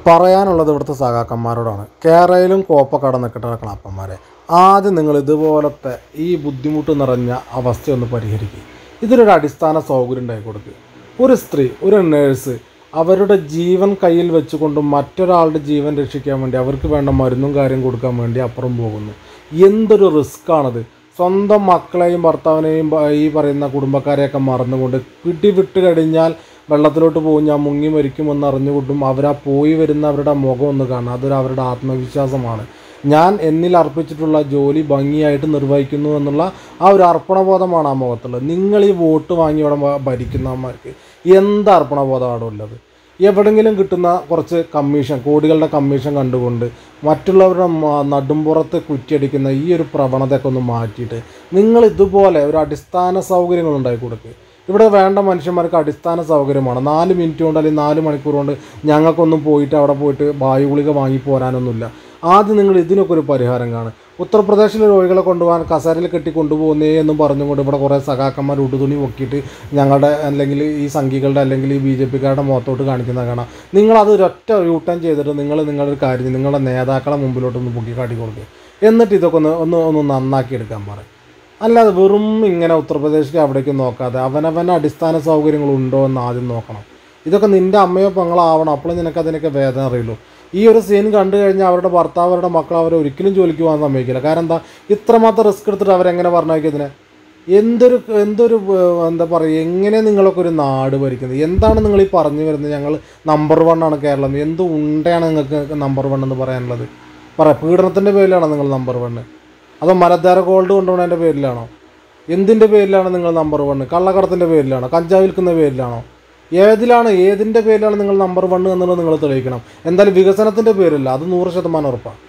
പറയാനുള്ളത് ഇവിടുത്തെ സഖാക്കന്മാരോടാണ് കേരളയിലും കോപ്പക്കട നിൽക്കട്ടെ ക്ലാപ്പന്മാരെ ആദ്യം നിങ്ങൾ ഇതുപോലത്തെ ഈ ബുദ്ധിമുട്ട് നിറഞ്ഞ അവസ്ഥയൊന്ന് പരിഹരിക്കുക ഇതിനൊരു അടിസ്ഥാന സൗകര്യം ഉണ്ടാക്കി കൊടുക്കുക ഒരു സ്ത്രീ ഒരു നേഴ്സ് അവരുടെ ജീവൻ കയ്യിൽ വെച്ചുകൊണ്ട് മറ്റൊരാളുടെ ജീവൻ രക്ഷിക്കാൻ വേണ്ടി അവർക്ക് വേണ്ട മരുന്നും കാര്യം കൊടുക്കാൻ വേണ്ടി അപ്പുറം പോകുന്നു എന്തൊരു റിസ്ക് ആണത് സ്വന്തം മക്കളെയും ഭർത്താവിനെയും ബ- ഈ പറയുന്ന കുടുംബക്കാരെയൊക്കെ മറന്നുകൊണ്ട് പിടിവിട്ട് കഴിഞ്ഞാൽ വെള്ളത്തിലോട്ട് പോകും ഞാൻ മുങ്ങി മരിക്കുമെന്ന് അറിഞ്ഞുകൊണ്ടും അവരാ പോയി വരുന്ന അവരുടെ മുഖം ഒന്ന് കാണുക അതൊരു അവരുടെ ആത്മവിശ്വാസമാണ് ഞാൻ എന്നിൽ അർപ്പിച്ചിട്ടുള്ള ജോലി ഭംഗിയായിട്ട് നിർവഹിക്കുന്നു എന്നുള്ള ആ ഒരു അർപ്പണബോധമാണ് ആ മുഖത്തുള്ളത് നിങ്ങൾ ഈ വോട്ട് വാങ്ങി ഇവിടെ ഭ- ഭരിക്കുന്നവന്മാർക്ക് എന്ത് അർപ്പണബോധമാണ് ഉള്ളത് എവിടെങ്കിലും കിട്ടുന്ന കുറച്ച് കമ്മീഷൻ കോടികളുടെ കമ്മീഷൻ കണ്ടുകൊണ്ട് മറ്റുള്ളവരുടെ മ- നടുമ്പുറത്ത് കുറ്റിയടിക്കുന്ന ഈ ഒരു പ്രവണതയൊക്കെ ഒന്ന് മാറ്റിയിട്ട് നിങ്ങൾ ഇതുപോലെ ഒരു അടിസ്ഥാന സൗകര്യങ്ങൾ ഉണ്ടാക്കി കൊടുക്കുക ഇവിടെ വേണ്ട മനുഷ്യന്മാർക്ക് അടിസ്ഥാന സൗകര്യമാണ് നാല് മിനിറ്റ് കൊണ്ട് അല്ലെങ്കിൽ നാല് മണിക്കൂർ കൊണ്ട് ഞങ്ങൾക്കൊന്നും പോയിട്ട് അവിടെ പോയിട്ട് വായു ഗുളിക വാങ്ങി പോരാനൊന്നുമില്ല ആദ്യം നിങ്ങൾ ഇതിനൊക്കെ ഒരു പരിഹാരം കാണും ഉത്തർപ്രദേശിലെ രോഗികളെ കൊണ്ടുപോകാൻ കസേരയിൽ കെട്ടി കൊണ്ടുപോകുന്നേ എന്നും പറഞ്ഞുകൊണ്ട് ഇവിടെ കുറേ സഖാക്കന്മാർ ഉടുതുണി പൊക്കിയിട്ട് ഞങ്ങളുടെ അല്ലെങ്കിൽ ഈ സംഘികളുടെ അല്ലെങ്കിൽ ഈ ബി ജെ പിക്കാരുടെ മുഖത്തോട്ട് കാണിക്കുന്ന കാണാം നിങ്ങളത് ഒരൊറ്റ യൂട്ടേൺ ചെയ്തിട്ട് നിങ്ങൾ നിങ്ങളുടെ ഒരു കാര്യം നിങ്ങളുടെ നേതാക്കളെ മുമ്പിലോട്ടൊന്ന് പൊക്കി കാട്ടി കൊടുക്കുക എന്നിട്ട് ഇതൊക്കെ ഒന്ന് ഒന്ന് ഒന്ന് നന്നാക്കി എടുക്കാൻ പറയും അല്ലാതെ വെറും ഇങ്ങനെ ഉത്തർപ്രദേശിലേക്ക് അവിടേക്ക് നോക്കാതെ അവനവന് അടിസ്ഥാന സൗകര്യങ്ങൾ ഉണ്ടോ എന്ന് ആദ്യം നോക്കണം ഇതൊക്കെ നിൻ്റെ അമ്മയോ പെങ്ങളോ ആവണം അപ്പോൾ നിനക്ക് അതിനൊക്കെ വേദന അറിയുള്ളൂ ഈ ഒരു സീൻ കണ്ടു കഴിഞ്ഞാൽ അവരുടെ ഭർത്താവ് അവരുടെ മക്കൾ അവരെ ഒരിക്കലും ജോലിക്ക് പോകാൻ സമ്മതിക്കില്ല കാരണം എന്താ ഇത്രമാത്രം റിസ്ക് എടുത്തിട്ട് അവരെങ്ങനെ പറഞ്ഞേക്കതിനെ എന്തൊരു എന്തൊരു ഏർ, എന്താ പറയുക എങ്ങനെ നിങ്ങളൊക്കെ ഒരു നാട് ഭരിക്കുന്നത് എന്താണ് നിങ്ങൾ ഈ പറഞ്ഞു വരുന്നത് ഞങ്ങൾ നമ്പർ വൺ ആണ് കേരളം എന്ത് ഉണ്ടയാണ് നിങ്ങൾക്ക് നമ്പർ വൺ എന്ന് പറയാനുള്ളത് പറ പീഡനത്തിൻ്റെ പേരിലാണോ നിങ്ങൾ നമ്പർ വണ്ണ് അതോ മലദ്വാര ഗോൾഡ് കൊണ്ടുപോകുന്നതിൻ്റെ പേരിലാണോ എന്തിൻ്റെ പേരിലാണ് നിങ്ങൾ നമ്പർ വണ്ണ് കള്ളക്കടത്തിൻ്റെ പേരിലാണോ കഞ്ചാവ് വിൽക്കുന്ന പേരിലാണോ ഏതിലാണ് ഏതിൻ്റെ പേരിലാണ് നിങ്ങൾ നമ്പർ വണ്ണ് എന്നുള്ളത് നിങ്ങൾ തെളിയിക്കണം എന്തായാലും വികസനത്തിൻ്റെ പേരില്ല അത് നൂറ് ശതമാനം ഉറപ്പാണ്